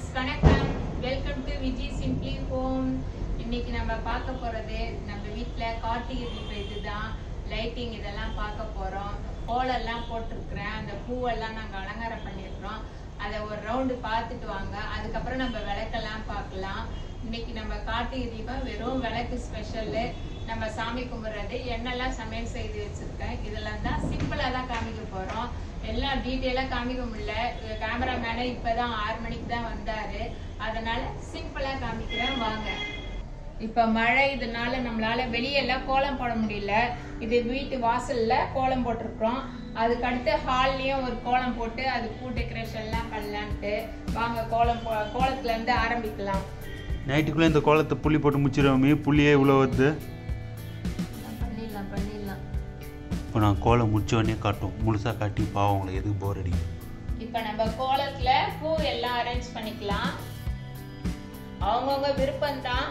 வணக்கம் welcome to Viji simply home இன்னைக்கு நம்ம பார்க்க போறது நம்ம வீட்ல கார்த்திகை தீபம் இதுதான் லைட்டிங் இதெல்லாம் பார்க்க போறோம் கோலெல்லாம் போட்டிருக்கிறேன் அந்த பூவெல்லாம் நாங்க அலங்காரம் பண்ணியிருக்கிறோம் அதை ஒரு ரவுண்டு பார்த்துட்டு வாங்க அதுக்கப்புறம் நம்ம விளக்கெல்லாம் பார்க்கலாம் இன்னைக்கு நம்ம கார்த்திகை தீபம் வெறும் விளக்கு ஸ்பெஷலு நம்ம சாமி கும்பிடுறது என்னெல்லாம் சமையல் செய்து வச்சிருக்கேன் இதெல்லாம் தான் சிம்பிளா தான் காமிக்க போறோம் எல்லாம் டீட்டெயிலா காமிக்க முடியல கேமராமேனே இப்பதான் ஆறு மணிக்கு தான் வந்தாரு அதனால சிம்பிளா காமிக்கிறேன் வாங்க இப்ப மழை இதனால நம்மளால வெளியெல்லாம் கோலம் போட முடியல இது வீட்டு வாசல்ல கோலம் போட்டிருக்கிறோம் அதுக்கு அடுத்து ஹால்லயும் ஒரு கோலம் போட்டு அது பூ டெக்கரேஷன் எல்லாம் பண்ணலான்ட்டு வாங்க கோலம் போ- கோலத்துல இருந்து ஆரம்பிக்கலாம் நைட்டுக்குள்ளே இந்த கோலத்தை புள்ளி போட்டு முடிச்சிருவோமே புள்ளியே இவ்வளோ வருது பண்ணிடலாம் பண்ணிடலாம் இப்போ நான் கோலம் முடிச்ச உடனே காட்டும் முழுசாக காட்டி பாவம் உங்களுக்கு எதுக்கு போர் அடிக்கும் இப்ப நம்ம கோலத்துல பூ எல்லாம் அரேஞ்ச் பண்ணிக்கலாம் அவங்கவுங்க விருப்பம் தான்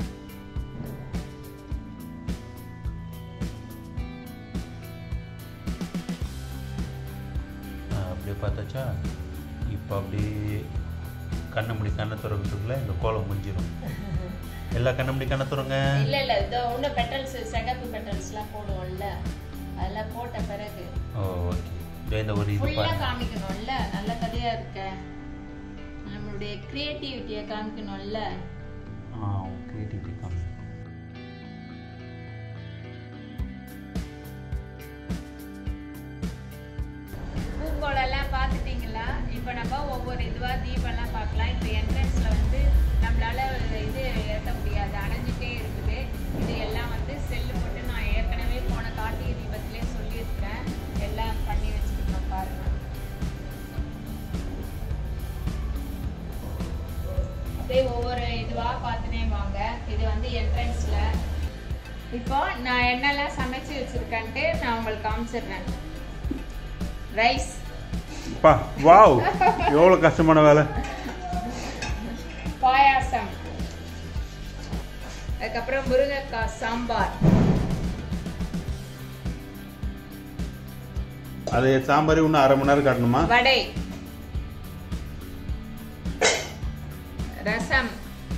ஆ, அப்படியே பார்த்தாச்சா இப்போ அப்படியே கண்ணை முடி கண்ணை திறக்கிறதுக்குள்ள இந்த கோலம் முடிஞ்சிடும் எல்லா கண்ணை முடி கண்ணை திறங்க இல்ல இல்ல இதோ இன்னும் பெட்டல்ஸ் சிகப்பு பெட்டல்ஸ் எல்லாம் போடுவோம்ல அதெல்லாம் போட்ட பிறகு ஓ ஓகே இதோ இந்த ஒரு இது ஃபுல்லா பாருங்க காமிக்கணும்ல நல்ல கதையா இருக்க நம்மளுடைய கிரியேட்டிவிட்டியை காமிக்கணும்ல ஆ கிரியேட்டிவிட்டி காமி பூங்கோலெல்லாம் பார்த்துட்டீங்களா இப்போ நம்ம ஒவ்வொரு இதுவா தீபம்லாம் பார்க்கலாம் இப்போ என்ட்ரன்ஸ்ல வந்து நம்மளால இது ஏற்ற முடியாது அணைஞ்சிட்டே இருக்குது இது எல்லாம் வந்து செல்லு போட்டு நான் ஏற்கனவே போன கார்த்திகை தீபத்திலே சொல்லியிருக்கிறேன் எல்லாம் பண்ணி வச்சுருக்கோம் பாருங்க அப்படியே ஒவ்வொரு இதுவா பார்த்துனே வாங்க இது வந்து என்ட்ரன்ஸ்ல இப்போ நான் என்னெல்லாம் சமைச்சு வச்சிருக்கேன்ட்டு நான் உங்களுக்கு காமிச்சிடுறேன் ரைஸ் பா வாவ் எவ்வளோ கஷ்டமான வேலை பாயாசம் அதுக்கப்புறம் முருங்கைக்காய் சாம்பார் அது சாம்பார் இன்னும் அரை மணி நேரம் காட்டணுமா வடை ரசம்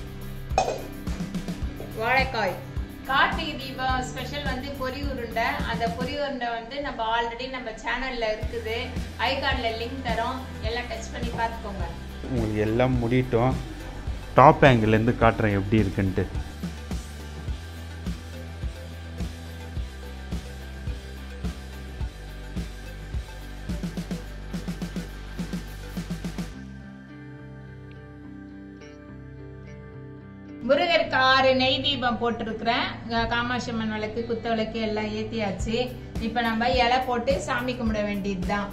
வாழைக்காய் கார்த்திகை தீபம் ஸ்பெஷல் வந்து பொரி உருண்டை அந்த பொரி உருண்டை வந்து நம்ம ஆல்ரெடி நம்ம சேனல்ல இருக்குது ஐகார்ட்ல லிங்க் தரோம் எல்லாம் டச் பண்ணி பார்த்துக்கோங்க உங்களுக்கு எல்லாம் முடியட்டும் டாப் ஆங்கிள்லேருந்து காட்டுறேன் எப்படி இருக்குன்ட்டு முருகருக்கு ஆறு நெய் தீபம் போட்டிருக்கிறேன் அஹ் காமாட்சி அம்மன் விளக்கு குத்த விளக்கு எல்லாம் ஏத்தியாச்சு இப்ப நம்ம இலை போட்டு சாமி கும்பிட வேண்டியதுதான்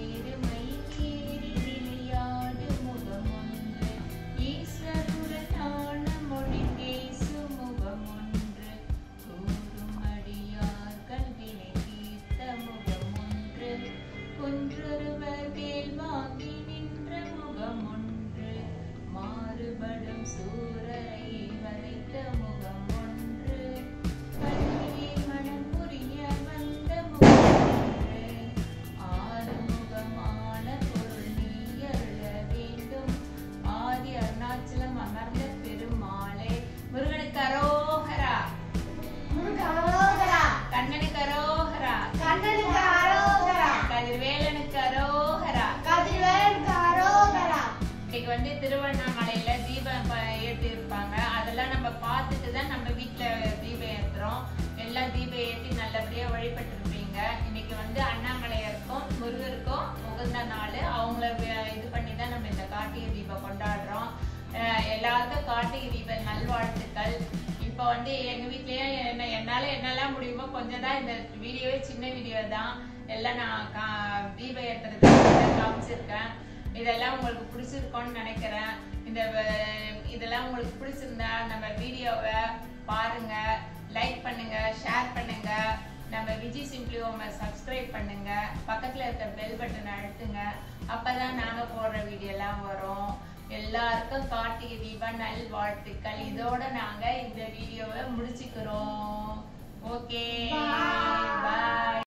குன்றொருவர் வேல் வாங்கி நின்ற முகம் ஒன்று மாறுபடும் சூரரை வதைத்த முகம் ஒன்று கல்வியை மனம் புரிய வந்த முகம் ஒன்று ஆறு முகமான பொருள் நீ அருள வேண்டும் ஆதி அருணாச்சலம் அமர்ந்த பெருமாளே முருகனுக்கு அரோகரா கண்ணனுக்கு அரோகரா கதிர்வேலனுக்கு அரோகரா இன்னைக்கு வந்து திருவண்ணாமலையில தீபம் ப- ஏத்தி இருப்பாங்க அதெல்லாம் நம்ம பார்த்துட்டு தான் நம்ம வீட்ல தீபம் ஏத்துறோம் எல்லாம் தீபம் ஏத்தி நல்லபடியா வழிபட்டு இருப்பீங்க இன்னைக்கு வந்து அண்ணாமலையருக்கும் முருகருக்கும் உகந்த நாள் அவங்கள வே- இது பண்ணி தான் நம்ம இந்த கார்த்திகை தீபம் கொண்டாடுறோம் அஹ் எல்லாருக்கும் கார்த்திகை தீப நல்வாழ்த்துக்கள் இப்போ வந்து எங்க வீட்லயும் என்ன என்னால என்னெல்லாம் முடியுமோ கொஞ்சம் தான் இந்த வீடியோவே சின்ன வீடியோ தான் எல்லாம் நான் கா- தீபம் ஏத்துறது காமிச்சிருக்கேன் இதெல்லாம் உங்களுக்கு பிடிச்சிருக்கோன்னு நினைக்கிறேன் இந்த வ- இதெல்லாம் உங்களுக்கு பிடிச்சிருந்தா நம்ம வீடியோவை பாருங்க லைக் பண்ணுங்க ஷேர் பண்ணுங்க நம்ம விஜய் சிம்பிளி ஹோமை சப்ஸ்கிரைப் பண்ணுங்க பக்கத்துல இருக்க பெல் பட்டன் அழுத்துங்க அப்பதான் நாங்க போடுற வீடியோ எல்லாம் வரும் எல்லாருக்கும் கார்த்திகை தீப நல் வாழ்த்துக்கள் இதோட நாங்க இந்த வீடியோவை முடிச்சுக்கிறோம் ஓகே பாய்